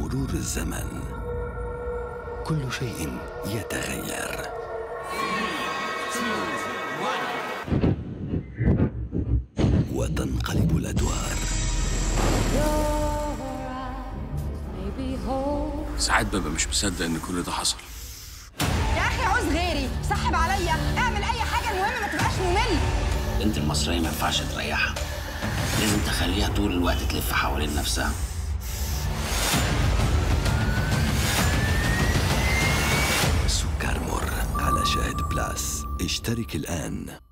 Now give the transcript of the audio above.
مرور الزمن كل شيء يتغير وتنقلب الأدوار ساعات ببقى مش مصدق ان كل ده حصل يا اخي عوز غيري سحب عليا اعمل اي حاجه المهم ما تبقاش ممل البنت المصرية ما ينفعش تريحها لازم تخليها طول الوقت تلف حوالين نفسها سكر مر على شاهد بلاس اشترك الآن